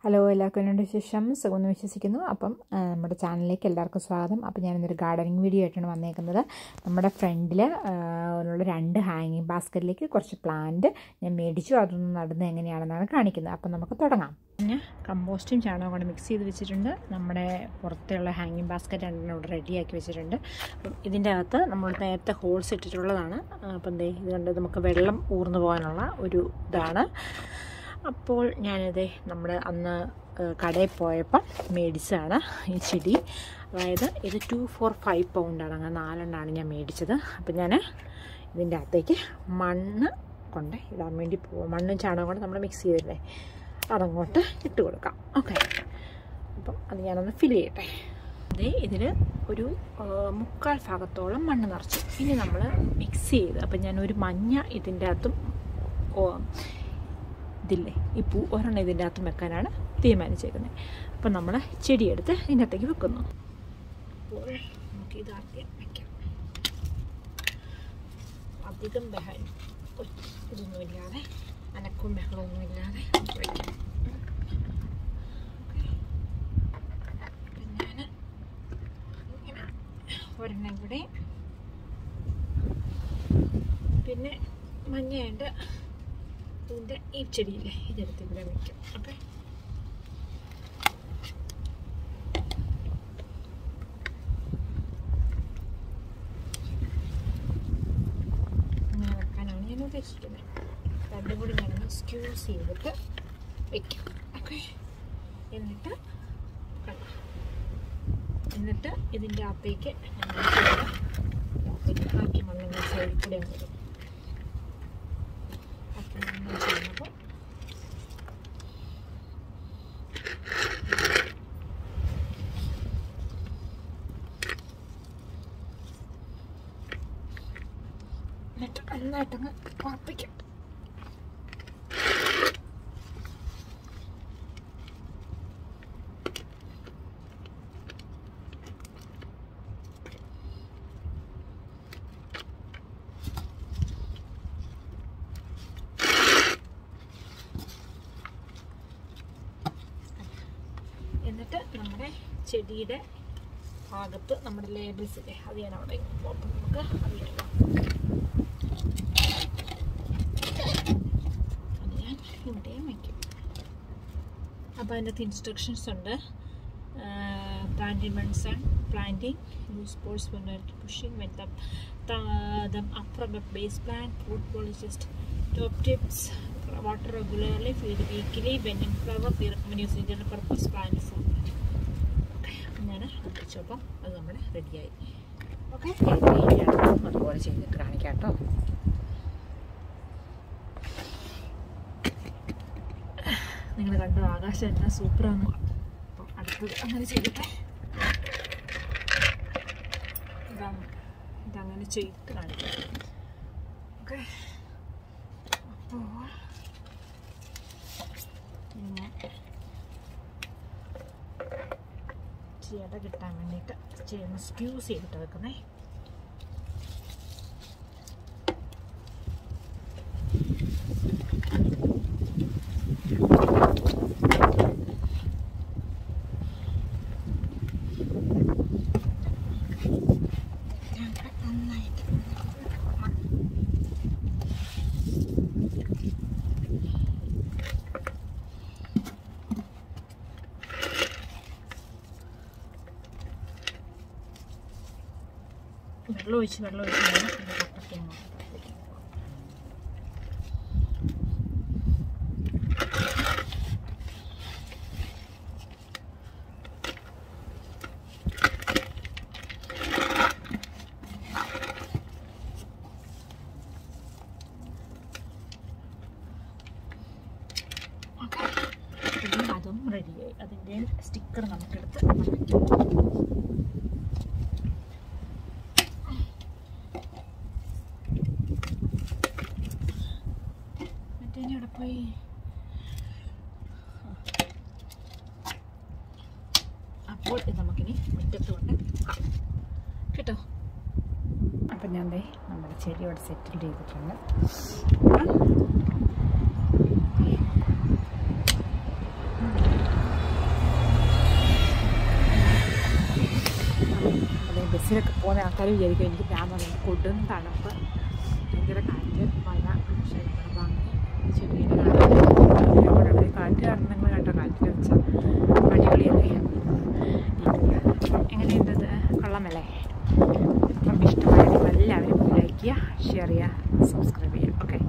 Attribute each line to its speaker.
Speaker 1: Hello എല്ലാവർക്കും എന്നോട് വിശേഷം സുഖമെന്ന് വിശ്വസിക്കുന്നു അപ്പം ആ, നമ്മുടെ ചാനലിലേക്ക് എല്ലാവർക്കും സ്വാഗതം അപ്പം ഞാനിന്നൊരു ഗാർഡനിങ് വീഡിയോ ആയിട്ടാണ് വന്നേക്കുന്നത് നമ്മുടെ ഫ്രണ്ടിൽ ഉള്ള രണ്ട് ഹാങ്ങിങ് ബാസ്ക്കറ്റിലേക്ക് കുറച്ച് പ്ലാന്റ് ഞാൻ മേടിച്ചു അതൊന്ന് നടുന്നത് എങ്ങനെയാണെന്നാണ് കാണിക്കുന്നത് അപ്പം നമുക്ക് തുടങ്ങാം പിന്നെ കമ്പോസ്റ്റും ചാണകം കൂടെ മിക്സ് ചെയ്ത് വെച്ചിട്ടുണ്ട് നമ്മുടെ പുറത്തുള്ള ഹാങ്ങിങ് ബാസ്ക്കറ്റ് രണ്ടെണ്ണം ഇവിടെ റെഡിയാക്കി വെച്ചിട്ടുണ്ട് അപ്പം ഇതിൻ്റെ അകത്ത് നമ്മൾ നേരത്തെ ഹോൾസ് ഇട്ടിട്ടുള്ളതാണ് അപ്പം ദേ ഇത് കണ്ട് നമുക്ക് വെള്ളം ഊർന്നു പോകാനുള്ള ഒരു ഇതാണ് അപ്പോൾ ഞാനിത് നമ്മുടെ അന്ന് ഏഹ്, കടയിൽ പോയപ്പം മേടിച്ചതാണ് ഈ ചെടി അതായത് ഇത് ടു ഫോർ ഫൈവ് പൗണ്ടാണ് അങ്ങനെ നാലെണ്ണമാണ് ഞാൻ മേടിച്ചത് അപ്പം ഞാൻ ഇതിൻ്റെ അകത്തേക്ക് മണ്ണ് കൊണ്ട് ഇടാൻ വേണ്ടി പോവാം മണ്ണും ചാണകം കൊണ്ട് നമ്മൾ മിക്സ് ചെയ്തില്ലേ അതങ്ങോട്ട് ഇട്ട് കൊടുക്കാം ഓക്കെ അപ്പം അത് ഞാനൊന്ന് ഫിൽ ചെയ്യട്ടെ അതേ ഇതിൽ ഒരു ആ, മുക്കാൽ ഭാഗത്തോളം മണ്ണ് നിറച്ചു ഇനി നമ്മൾ മിക്സ് ചെയ്ത് അപ്പം ഞാൻ ഒരു മഞ്ഞ ഇതിൻ്റെ അകത്തും ഓ, ഇതില്ലേ ഈ പൂ ഒരെണ്ണം ഇതിൻ്റെ അകത്തും വെക്കാനാണ് തീരുമാനിച്ചേക്കുന്നത് അപ്പം നമ്മൾ ചെടിയെടുത്ത് ഇതിൻ്റെ അകത്തേക്ക് വെക്കുന്നു അപ്പോൾ നമുക്ക് ഇത് ആദ്യം വെക്കാം അധികം ബഹൻ ഇതൊന്നുമില്ലാതെ അനക്കവും ബഹളമൊന്നും ഇല്ലാതെ വെക്കാം അപ്പം ഞാൻ ഇങ്ങനെ ഒരെണ്ണം കൂടെ പിന്നെ മഞ്ഞയുണ്ട് ഇതിൻ്റെ ഈ ചെടിയില്ലേ ഇതെടുത്ത് ഇവിടെ വയ്ക്കും ഓക്കെ ഇങ്ങനെ വെക്കാനാണ് ഞാൻ ഉദ്ദേശിക്കുന്നത് രണ്ടും കൂടി ഞാനൊന്ന് സ്ക്യൂസ് ചെയ്തിട്ട് വയ്ക്കും ഓക്കെ എന്നിട്ട് കണ്ടോ? എന്നിട്ട് ഇതിൻ്റെ അകത്തേക്ക് ഞാൻ അകത്തേക്ക് ബാക്കി മണ്ണിൻ്റെ സൈഡിൽ കൂടെ അങ്ങ് ഇടും അപ്പം നമ്മൾ ചെയ്യുമ്പോൾ എന്നിട്ട് നന്നായിട്ടങ്ങ് ഉറപ്പിക്കും എന്നിട്ട് നമ്മുടെ ചെടിയുടെ ഭാഗത്ത് നമ്മുടെ ലേബിൾസ് ഇല്ലേ അത് ഞാൻ അവിടെ അപ്പം നമുക്ക് അറിയാം അത് ഞാൻ ഇവിടെയും വയ്ക്കും അപ്പോൾ അതിൻ്റെ ഇൻസ്ട്രക്ഷൻസ് ഉണ്ട് planting once and planting use sports when pushing when the, the them up from a base plant root polished top tips water regularly feed weekly when in flower they recommend using general purpose plant food ഞാൻ വെച്ചപ്പം അത് നമ്മുടെ റെഡിയായി okay അതുപോലെ ചെയ്തിട്ട് കാണിക്കാം കേട്ടോ നിങ്ങൾ കണ്ടു ആകാശം എന്നാ സൂപ്പറാണ് അപ്പം അടുത്തത് അങ്ങനെ ചെയ്തിട്ട് ഇതാണ് ഇതങ്ങനെ ചെയ്തിട്ട് കാണിക്കാം ഓക്കെ അപ്പോൾ പിന്നെ ചിയട കിട്ടാൻ വേണ്ടിയിട്ട് ചെയ്യുന്ന സ്ക്യൂസ് ചെയ്തിട്ട് വെക്കുന്നേ നന്നായിട്ട് വെള്ളം ഒഴിച്ച് വെള്ളം ഒഴിച്ച് വേണം ഇത് കട്ടയ്ക്ക് അങ്ങോട്ട് വെക്കാൻ. ഓക്കെ ഇനി അതും റെഡിയായി അതിൻ്റെ സ്റ്റിക്കർ നമുക്കെടുത്ത് വയ്ക്കാം മറ്റേ അവിടെ പോയി അപ്പോൾ ഇത് നമുക്കിനി മുറ്റത്ത് കൊണ്ട് വെക്കാം. കേട്ടോ അപ്പം ഞാൻ ദേ നമ്മുടെ ചെടി ഇവിടെ സെറ്റിൽ ചെയ്തിട്ടുണ്ട് ഉം. ബസ്സിലൊക്കെ പോകുന്ന ആൾക്കാർ വിചാരിക്കും എനിക്ക് ഭ്രാന്താണ് കൊടും തണുപ്പ് ഭയങ്കര കാറ്റ് മഴ പക്ഷേ നമ്മുടെ ഭംഗി ചെടിയുടെ കാണാൻ കാറ്റ് കാണുന്ന കേട്ടോ കാറ്റിൽ വെച്ചാൽ അടിപൊളിയല്ലേ എങ്ങനെയുണ്ട് ഇത് കൊള്ളാമല്ലേ അപ്പം ഇഷ്ടമായെങ്കിൽ എല്ലാവരും ലൈക്ക് ചെയ്യുക ഷെയർ ചെയ്യുക സബ്സ്ക്രൈബ് ചെയ്യുക ഓക്കെ